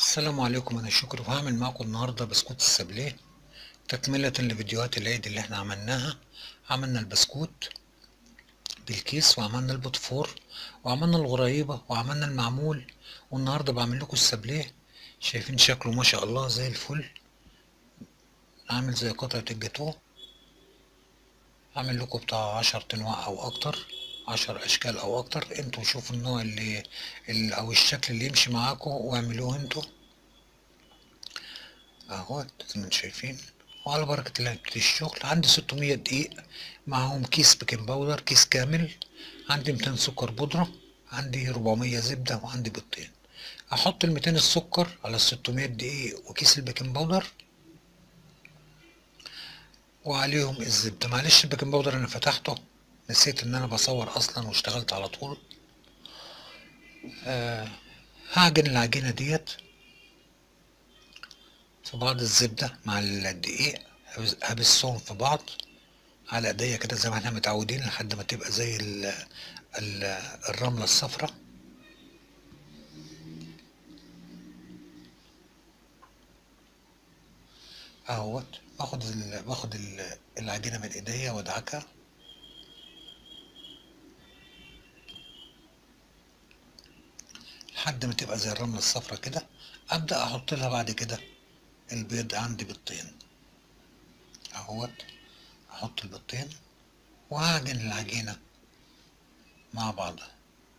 السلام عليكم انا شكري وهعمل معاكم النهارده بسكوت السابليه تكملة لفيديوهات العيد اللي احنا عملناها عملنا البسكوت بالكيس وعملنا البوتفور وعملنا الغريبة وعملنا المعمول والنهارده بعمل لكم السابليه شايفين شكله ما شاء الله زي الفل عامل زي قطعة الجاتوه عامل لكم بتاع عشر انواع او اكتر عشر اشكال او اكتر انتوا شوفوا النوع اللي, اللي او الشكل اللي يمشي معاكم واعملوه انتوا اهو زي ما انتم شايفين وعلى بركة الله نبتدي الشغل عندي 600 دقيق معاهم كيس بيكنج باودر كيس كامل عندي 200 سكر بودرة عندي 400 زبدة وعندي بيضتين احط ال 200 السكر على ال 600 دقيق وكيس البيكنج باودر وعليهم الزبدة معلش البيكنج باودر انا فتحته نسيت ان انا بصور اصلا واشتغلت على طول آه هعجن العجينة ديت في بعض الزبدة مع الدقيق هبسهم في بعض على ايديا كده زي ما احنا متعودين لحد ما تبقى زي ال ال الرملة الصفراء اهوت باخد ال باخد ال العجينة من ايديا وادعكها لحد ما تبقى زي الرملة الصفراء كده ابدأ احط لها بعد كده البيض عندي بيضتين اهوت احط البيضتين وهعجن العجينة مع بعضها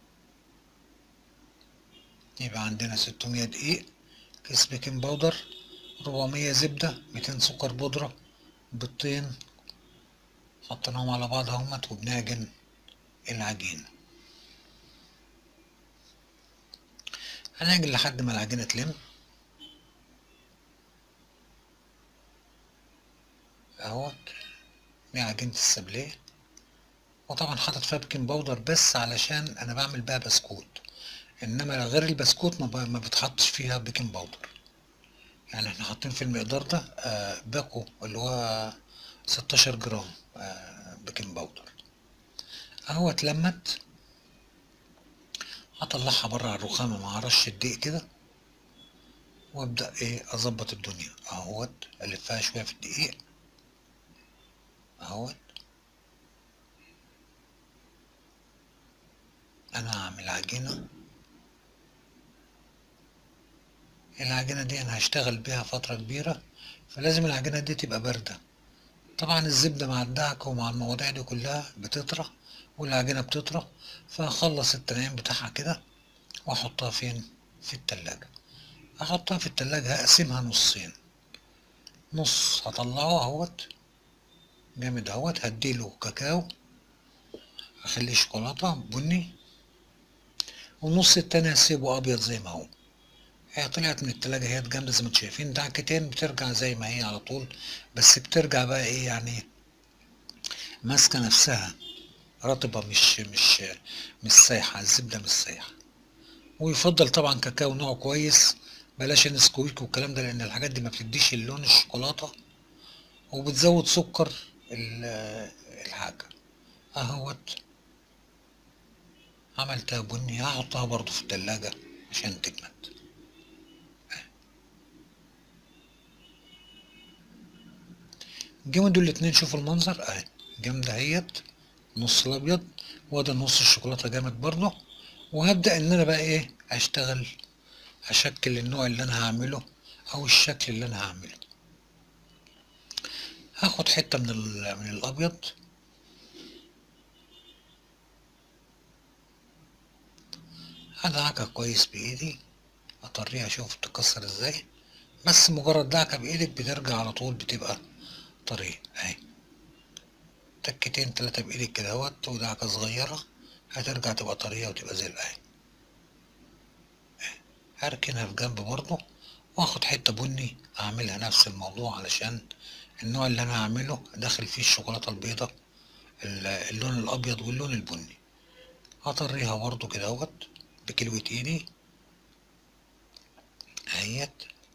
يبقى عندنا 600 دقيق كيس بيكنج باودر 400 زبدة 200 سكر بودرة بيضتين حطيناهم على بعض اهمت وبنعجن العجينة هنعجن لحد ما العجينة تلم اهوت دي عجينة السابليه وطبعا حاطط فيها بيكنج باودر بس علشان انا بعمل بيها بسكوت انما غير البسكوت ما, ما بتحطش فيها بيكنج باودر يعني احنا حاطين في المقدار ده آه باكو اللي هو 16 جرام آه بيكنج باودر اهو اتلمت هطلعها بره على الرخامة مع رشة دقيق كده وابدأ ايه اظبط الدنيا اهوت الفها شوية في الدقيق اهوت انا هعمل عجينة العجينة دي انا هشتغل بيها فترة كبيرة فلازم العجينة دي تبقى باردة طبعا الزبدة مع الدعك ومع المواضيع دي كلها بتطرى والعجينة بتطرى فهخلص التنعيم بتاعها كده واحطها فين في التلاجة احطها في التلاجة هقسمها نصين نص هطلعه اهوت جامد اهوت هديله كاكاو اخليه شوكولاتة بني والنص التاني هسيبه ابيض زي ما هو هي طلعت من التلاجة هي جامدة زي ما انتم شايفين دعكتين بترجع زي ما هي على طول بس بترجع بقى ايه يعني ماسكة نفسها رطبة مش مش مش سايحة الزبدة مش سايحة ويفضل طبعا كاكاو نوع كويس بلاش نسكويك والكلام ده لان الحاجات دي ما بتديش اللون الشوكولاتة وبتزود سكر الحاجة اهوت عملتها بني هحطها برضو في التلاجة عشان تجمد جمدوا الاتنين شوفوا المنظر اهي جامدة اهيت نص الابيض وده نص الشوكولاتة جامد برضه وهبدأ ان انا بقى ايه اشتغل اشكل النوع اللي انا هعمله او الشكل اللي انا هعمله هاخد حتة من, من الابيض هدعكها كويس بايدي اطريها اشوف بتتكسر ازاي بس مجرد دعكة بايدك بترجع على طول بتبقى طرية اهي تكتين تلاتة بايدك كده اهوت ودعكة صغيرة هترجع تبقى طرية وتبقى زي الاهي هركنها في جنب برضه واخد حتة بني اعملها نفس الموضوع علشان النوع اللي انا هعمله داخل فيه الشوكولاتة البيضة اللون الابيض واللون البني هطريها برضه كده اهوت بكلوة ايدي اهيت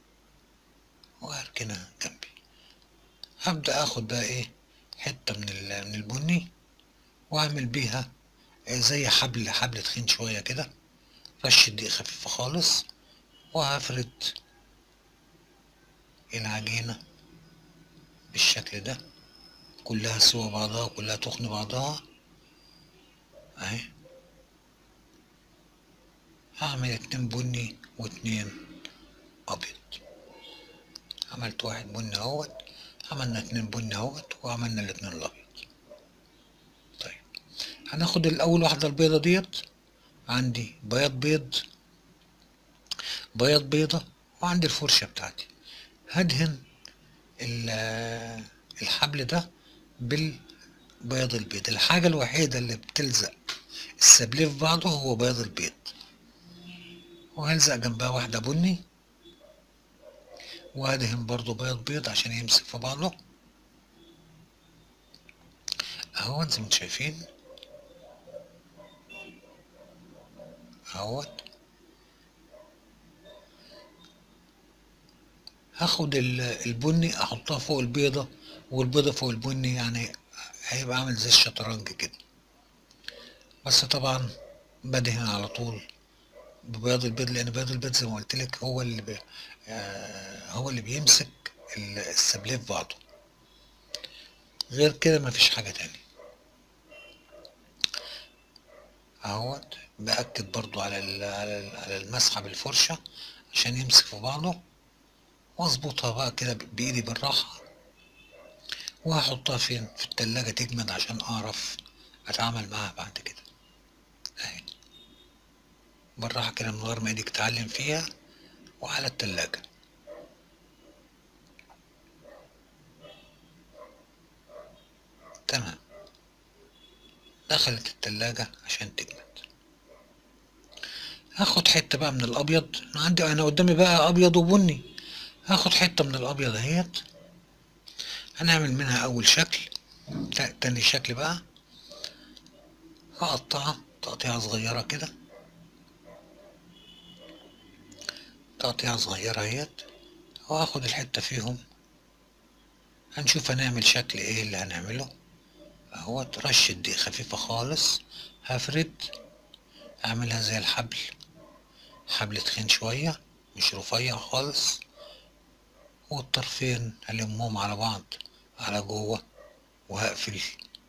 وهركنها جنبي هبدأ اخد بقى ايه حتة من من البني واعمل بيها زي حبل حبل تخين شوية كده رشة دقيق خفيفة خالص وهفرد العجينة بالشكل ده كلها سوا بعضها كلها تخن بعضها اهي هعمل اتنين بني واتنين ابيض عملت واحد بني اهوت عملنا اتنين بني اهوت وعملنا الاتنين الابيض طيب هناخد الاول واحدة البيضة ديت عندي بياض بيض بياض بيضة وعندي الفرشة بتاعتي هدهن ال- الحبل ده بالبياض البيض الحاجة الوحيدة اللي بتلزق السبليه في بعضه هو بياض البيض وهلزق جنبها واحدة بني وهدهن برضو بياض بيض عشان يمسك في بعضه اهوت زي ما انتم شايفين اهوت هاخد ال- البني احطها فوق البيضة والبيضة فوق البني يعني هيبقى عامل زي الشطرنج كده بس طبعا بدهن على طول ببياض البيض لان بياض البيض زي ما قلت لك هو اللي بي آه هو اللي بيمسك ال- السبليه في بعضه غير كده مفيش حاجة تاني اهوت بأكد برضو على ال- على ال- على المسحة بالفرشة عشان يمسك في بعضه واظبطها بقى كده ب- بايدي بالراحة وهحطها فين في التلاجة تجمد عشان اعرف اتعامل معاها بعد كده اهي بالراحة كده من غير ما ايدك تتعلم فيها وعلى التلاجة تمام دخلت التلاجة عشان تجمد هاخد حتة بقى من الابيض انا عندي انا قدامي بقى ابيض وبني هاخد حتة من الابيض اهيت هنعمل منها اول شكل تا- تاني شكل بقى هقطعها تقطيعة صغيرة كده تقطيعة صغيرة اهيت وهاخد الحتة فيهم هنشوف هنعمل شكل ايه اللي هنعمله اهوت رشة دقيق خفيفة خالص هفرد اعملها زي الحبل حبل تخين شوية مش رفيع خالص والطرفين هلمهم على بعض على جوه وهقفل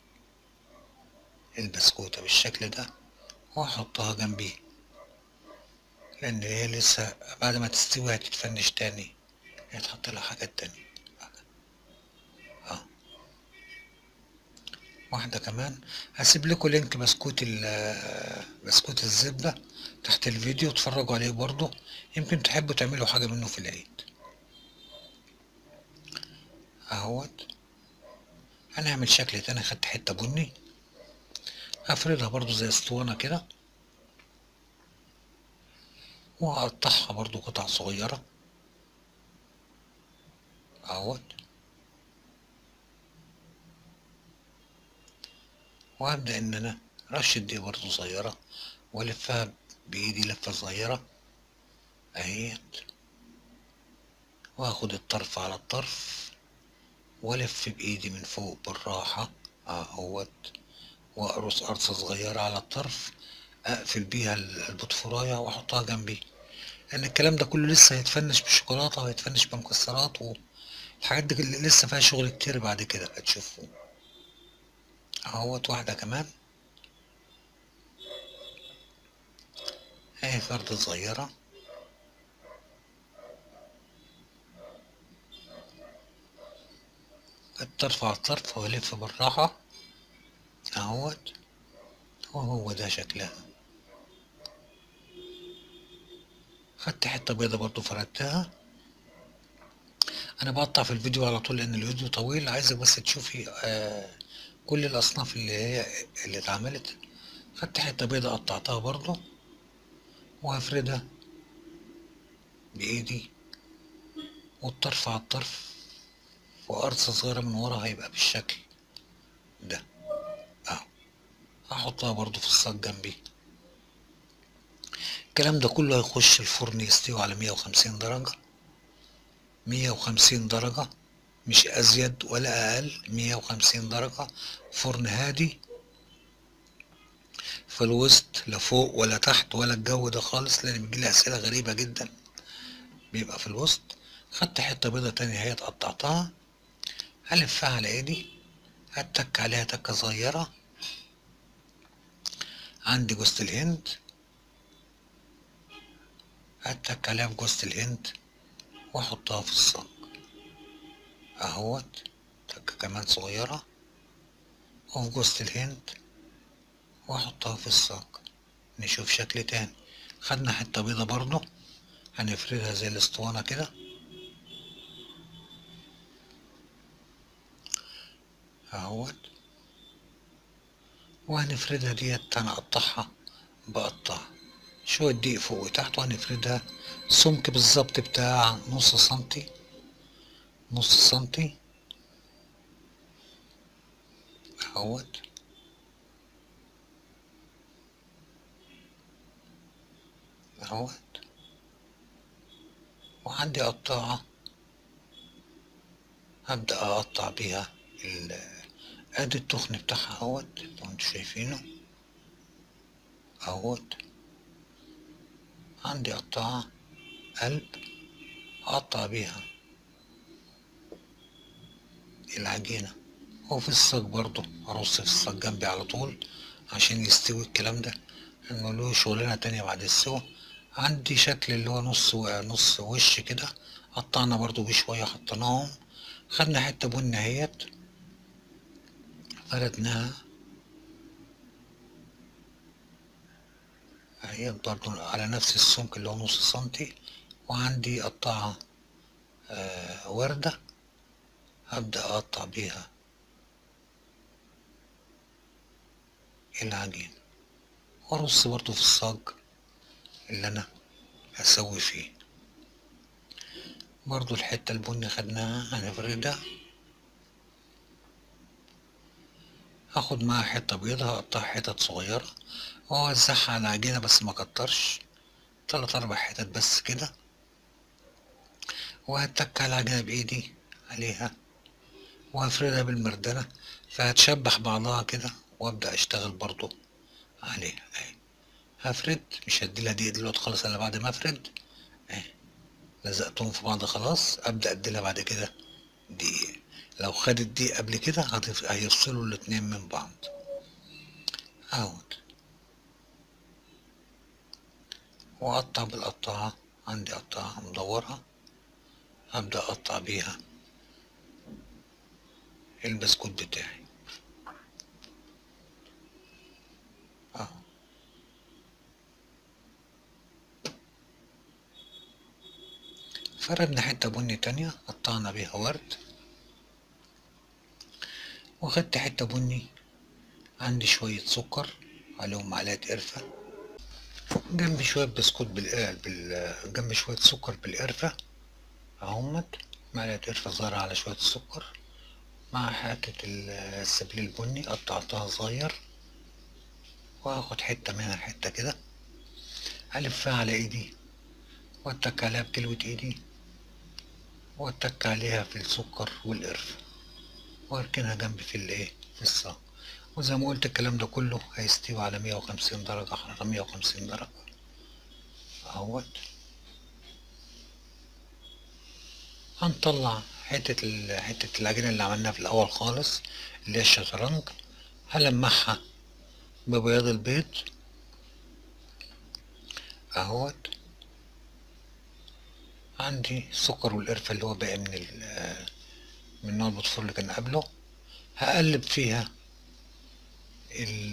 البسكوتة بالشكل ده وهحطها جنبي لان هي لسه بعد ما تستوي هتتفنش تاني هيتحط لها حاجات تانية اه واحدة كمان هسيب لكم لينك بسكوت ال- بسكوت الزبدة تحت الفيديو اتفرجوا عليه برضو يمكن تحبوا تعملوا حاجة منه في العيد اهوت هنعمل شكل تاني خدت حتة بني هفردها برضو زي اسطوانة كده وهقطعها برضو قطع صغيرة اهوت وهبدأ ان انا رشة دي برضو صغيرة والفها بايدي لفة صغيرة اهيت واخد الطرف على الطرف والف بايدي من فوق بالراحة اهوت واقرص قرصة صغيرة على الطرف اقفل بيها البطفوراية واحطها جنبي لان الكلام ده كله لسه هيتفنش بالشوكولاتة وهيتفنش بمكسرات والحاجات دي كل- لسه فيها شغل كتير بعد كده هتشوفوا اهوت واحدة كمان اهي فردة صغيرة الطرف على الطرف والف بالراحة اهوت وهو ده شكلها خدت حتة بيضة برضو فردتها انا بقطع في الفيديو على طول لان الفيديو طويل عايزك بس تشوفي آه كل الاصناف اللي هي اللي اتعملت خدت حتة بيضة قطعتها برضو وهفردها بايدي والطرف على الطرف وقرصة صغيرة من ورا هيبقى بالشكل ده اهو هحطها برضو في الصاج جنبي الكلام ده كله هيخش الفرن يستوي على مية وخمسين درجة مية وخمسين درجة مش أزيد ولا أقل مية وخمسين درجة فرن هادي في الوسط لا فوق ولا تحت ولا الجو ده خالص لأن بيجيلي أسئلة غريبة جدا بيبقى في الوسط خدت حتة بيضة تانية اهي قطعتها هلفها على ايدي هتك عليها تكة صغيرة عندي جوزة الهند هتك عليها بجوزة الهند واحطها في الصاج اهوت تكة كمان صغيرة وفي جوزة الهند واحطها في الصاج نشوف شكل تاني خدنا حتة بيضة برضو هنفردها زي الاسطوانة كده اهوت وهنفردها ديت هنقطعها بقطع شوية دقيق فوق وتحت وهنفردها سمك بالظبط بتاع نص سنتي نص سنتي اهوت اهوت وعندي قطاعة هبدأ أقطع بيها ال- ادي التخن بتاعها اهوت لو انتوا شايفينه اهوت عندي قطاعة قلب اقطع بيها العجينة وفي الصاج برضو ارص في الصاج جنبي على طول عشان يستوي الكلام ده انه له شغلانة تانية بعد السوا عندي شكل اللي هو نص و- نص وش كده قطعنا برضو بيه شوية حطيناهم خدنا حتة بني اهيت فردناها اهي برضو على نفس السمك اللي هو نص سنتي وعندي قطعة آه وردة هبدأ أقطع بيها العجين وأرص برضو في الصاج اللي أنا هسوي فيه برضو الحتة البني خدناها هنفردها هاخد معاها حتة بيضة هقطعها حتت صغيرة وأوزعها على العجينة بس ما كترش تلات أربع حتت بس كده وهتك على العجينة بإيدي عليها وهفردها بالمردنة فهتشبح بعضها كده وأبدأ أشتغل برضو عليها أهي هفرد مش هديلها دقيق دلوقتي خالص إلا بعد ما أفرد أهي لزقتهم في بعض خلاص أبدأ أديلها بعد كده دقيق لو خدت دقيق قبل كده هتف- هيفصلوا الاتنين من بعض اهوت وأقطع بالقطاعة عندي قطاعة مدورة هبدأ أقطع بيها البسكوت بتاعي اهو فردنا حتة بني تانية قطعنا بيها ورد وخدت حتة بني عندي شوية سكر عليهم معلقة قرفة جنبي شوية بسكوت بال بال جنبي شوية سكر بالقرفة اهمت معلقة قرفة صغيرة على شوية السكر مع حتة السبلي البني قطعتها صغير وهاخد حتة منها حتة كده ألفها على إيدي وأتك عليها بكلوة إيدي وأتك عليها في السكر والقرفة وأركنها جنبي في الإيه في الصاج وزي ما قلت الكلام ده كله هيستوي على مية وخمسين درجة حرارة مية وخمسين درجة أهوت هنطلع حتة ال- حتة العجينة اللي عملناها في الأول خالص اللي هي الشطرنج هلمعها ببياض البيض اهوت عندي السكر والقرفة اللي هو باقي من ال من نوع البوتفور اللي كان قبله هقلب فيها ال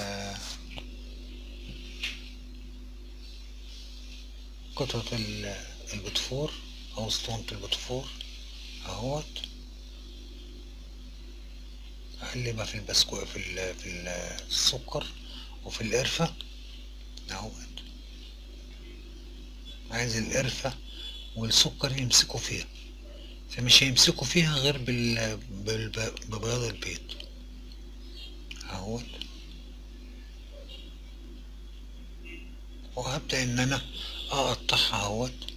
قطعة ال- البوتفور أو اسطوانة البوتفور اهوت اقلبها في البسكوت في ال في ال- السكر وفي القرفة اهوت عايز القرفة والسكر يمسكوا فيها فمش هيمسكوا فيها غير بال... بال... ببياض البيض اهوت وهبدأ ان انا اقطعها اهوت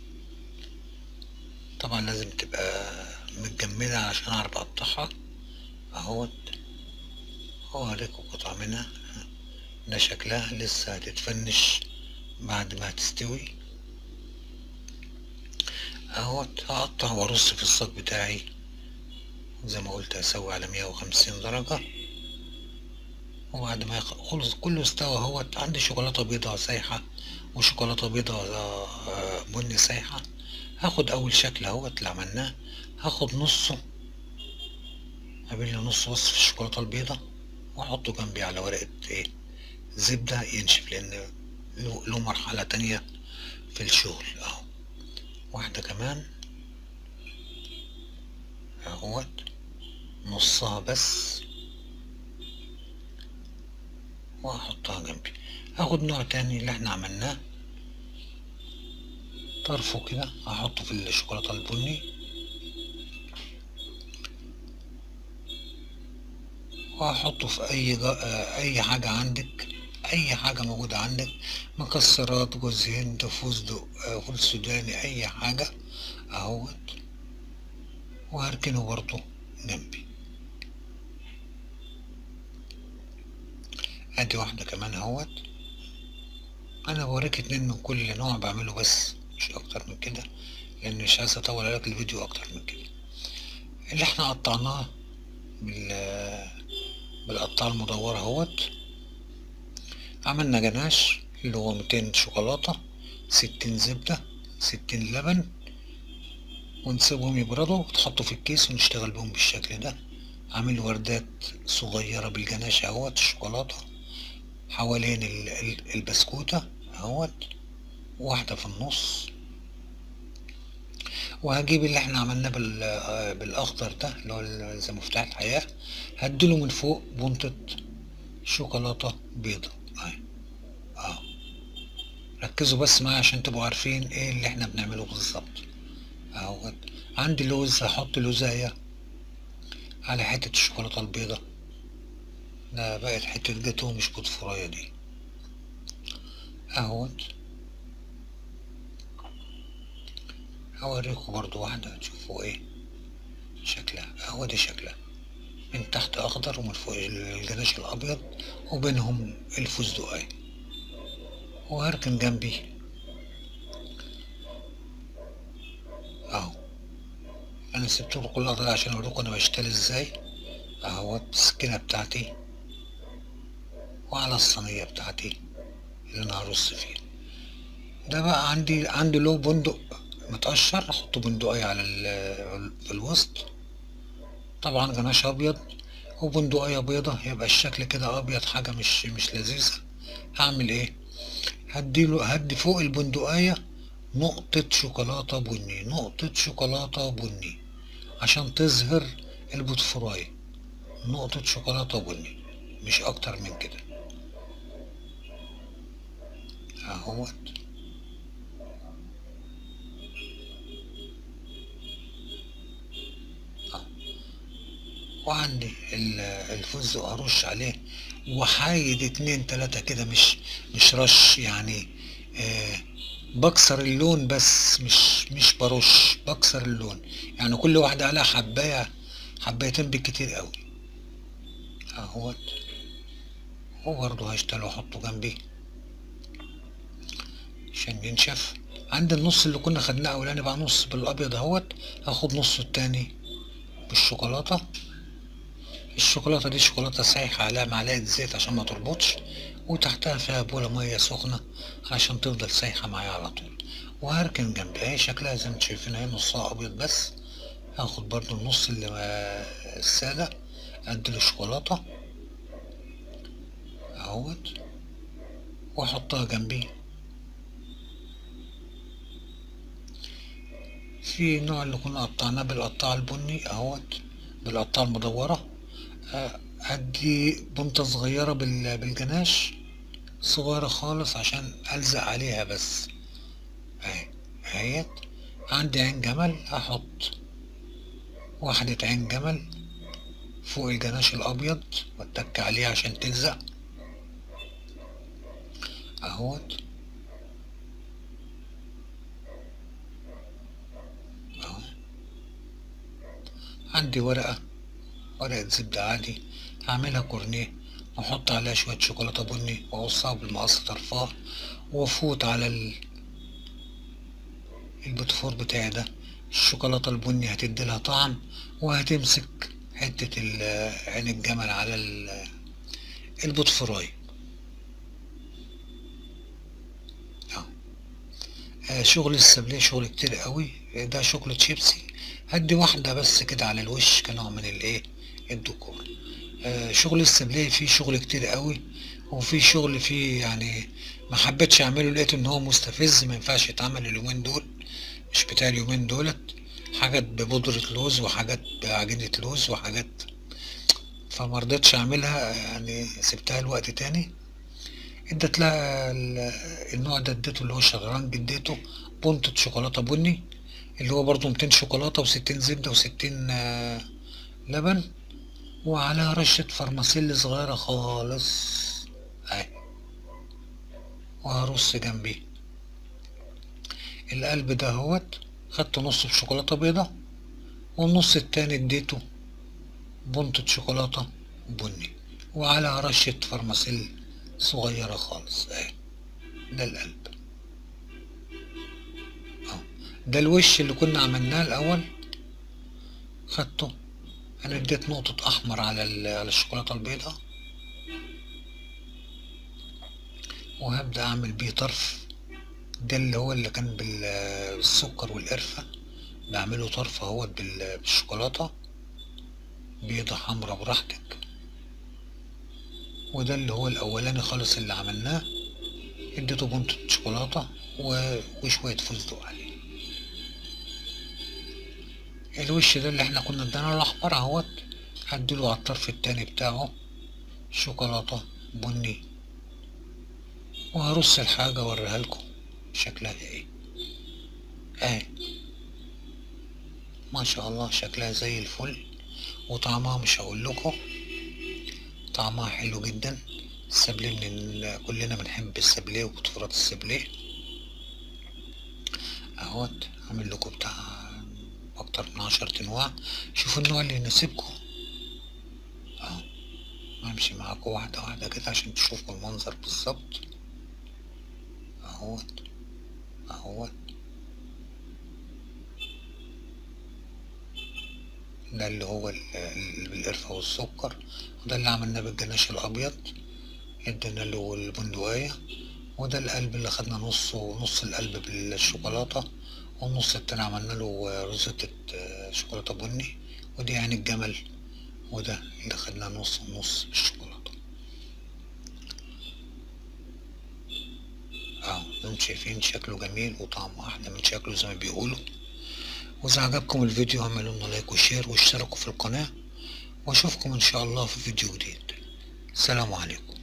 طبعا لازم تبقى متجمدة عشان اعرف اقطعها اهوت اوريكم قطعة منها ده شكلها لسه هتتفنش بعد ما هتستوي اهوت هقطع وارص في الصاج بتاعي زي ما قلت هسوي على مية وخمسين درجة وبعد ما يخ- خلص كله استوى اهوت عندي شوكولاتة بيضاء سايحة وشوكولاتة بيضاء آه، بني سايحة هاخد اول شكل اهوت اللي عملناه هاخد نصه اعمل له نص بس في الشوكولاتة البيضاء واحطه جنبي على ورقة ايه زبدة ينشف لان له له مرحلة تانية في الشغل اهو واحدة كمان اهوت نصها بس وهحطها جنبي هاخد نوع تاني اللي احنا عملناه طرفه كده هحطه في الشوكولاتة البني وهحطه في اي جا... آه، اي حاجة عندك اي حاجة موجودة عندك مكسرات جوز هند فستق آه، فول سوداني اي حاجة اهوت وهركنه برضه جنبي ادي واحدة كمان اهوت انا بوريك اتنين من كل نوع بعمله بس مش اكتر من كده لان مش عايز اطول عليك الفيديو اكتر من كده اللي احنا قطعناه بال بالقطاعة المدورة اهوت عملنا جناش اللي هو 200 شوكولاتة 60 زبدة 60 لبن ونسيبهم يبردوا وتحطوا في الكيس ونشتغل بهم بالشكل ده عامل وردات صغيرة بالجناش اهوت الشوكولاتة حوالين ال- ال- البسكوتة اهوت واحدة في النص وهجيب اللي احنا عملناه بال- آه، بالاخضر ده اللي هو ال- زي مفتاح الحياة هديله من فوق بنطة شوكولاتة بيضة اهي اه ركزوا بس معايا عشان تبقوا عارفين ايه اللي احنا بنعمله بالظبط اهوت عندي لوز هحط لوزاية على حتة الشوكولاتة البيضة ده بقت حتة جاتوه مش بوتفراية دي اهوت هوريكم برضو واحدة تشوفوا ايه شكلها اهو دي شكلها من تحت اخضر ومن فوق الجناش الابيض وبينهم الفستقية وهركن جنبي اهو انا سبت كل ده عشان اوريكم انا بشتغل ازاي اهوت السكينة بتاعتي وعلى الصينية بتاعتي اللي انا هرص فيها ده بقى عندي عندي له بندق متقشر احط بندقية على ال- في الوسط طبعا جناش ابيض وبندقية بيضة يبقى الشكل كده ابيض حاجة مش مش لذيذة هعمل ايه هديله هدي فوق البندقية نقطة شوكولاتة بني نقطة شوكولاتة بني عشان تظهر البوتفراية نقطة شوكولاتة بني مش اكتر من كده اهوت وعندي ال- الفستق هرش عليه وحايد اتنين تلاتة كده مش مش رش يعني آه بكسر اللون بس مش مش برش بكسر اللون يعني كل واحدة عليها حباية حبايتين بالكتير قوي اهوت وبرضه هشتغل واحطه جنبي عشان ينشف عند النص اللي كنا خدناه اولاني بقى نص بالابيض اهوت هاخد نصه التاني بالشوكولاتة الشوكولاتة دي شوكولاتة سايحة عليها معلقة زيت عشان ما تربطش وتحتها فيها بولة مية سخنة عشان تفضل سايحة معايا على طول وهركن جنبي اهي شكلها زي ما انتم شايفين اهي نصها ابيض بس هاخد برضو النص اللي ما- السادة اديله شوكولاتة اهوت واحطها جنبي في نوع اللي كنا قطعناه بالقطاعة البني اهوت بالقطاعة المدورة آه، ادي بنطة صغيرة بال- بالجناش صغيرة خالص عشان الزق عليها بس اهي اهيت عندي عين جمل هحط واحدة عين جمل فوق الجناش الابيض واتك عليه عشان تلزق اهوت اهو عندي ورقة ورقة زبدة عادي هعملها كورنيه واحط عليها شوية شوكولاتة بني واقصها بالمقص طرفها وافوت على ال- البوتفور بتاعي ده الشوكولاتة البني هتديلها طعم وهتمسك حتة ال- عين الجمل على ال- البوتفراي اه آه، شغل السابليه شغل كتير قوي ده شغل شيبسي هدي واحدة بس كده على الوش كنوع من الايه الديكور آه، شغل السابليه فيه شغل كتير قوي وفي شغل فيه يعني ما حبيتش اعمله لقيت ان هو مستفز ما ينفعش يتعمل اليومين دول مش بتاع اليومين دولت حاجات ببودرة لوز وحاجات بعجينة لوز وحاجات فما رضيتش اعملها يعني سبتها لوقت تاني ادت لها ال- النوع ده اديته اللي هو شطرنج اديته بونتة شوكولاتة بني اللي هو برضو 200 شوكولاتة وستين زبدة وستين آه، لبن وعليها رشة فرماسيل صغيرة خالص اهي وهرص جنبيه القلب ده هوت خدت نص بشوكولاتة بيضة والنص التاني اديته بنطة شوكولاتة بني وعلى رشة فرماسيل صغيرة خالص اهي ده القلب اه ده الوش اللي كنا عملناه الأول خدته أنا اديت نقطة أحمر على ال- على الشوكولاتة البيضاء وهبدأ أعمل بيه طرف ده اللي هو اللي كان بال- بالسكر والقرفة بعمله طرف اهوت بال- بالشوكولاتة بيضة حمرا براحتك وده اللي هو الأولاني خالص اللي عملناه اديته بنطة شوكولاتة و- وشوية فستق عليه الوش ده اللي احنا كنا ادانا الأحمر اهوت هديله على الطرف التاني بتاعه شوكولاتة بني وهرص الحاجة اوريها لكم شكلها ايه اهي ما شاء الله شكلها زي الفل وطعمها مش هقول لكم طعمها حلو جدا السابليه من ال... كلنا بنحب السابليه وبطفرات السابليه اهوت عامل لكم بتاع اكتر من عشرة انواع شوفوا النوع اللي يناسبكم اهو همشي معاكم واحدة واحدة كده عشان تشوفوا المنظر بالظبط اهوت اهوت ده اللي هو ال- ال- بالقرفة والسكر وده اللي عملناه بالجناش الأبيض ادينا له البندقية وده القلب اللي خدنا نصه نص القلب بالشوكولاتة والنص التاني عملنا له روزيتة آه، شوكولاتة بني ودي عين الجمل وده اللي خدنا نص ونص بالشوكولاتة اه انتم شايفين شكله جميل وطعمه احلى من شكله زي ما بيقولوا واذا عجبكم الفيديو اعملوا لنا لايك وشير واشتركوا في القناة واشوفكم ان شاء الله في فيديو جديد السلام عليكم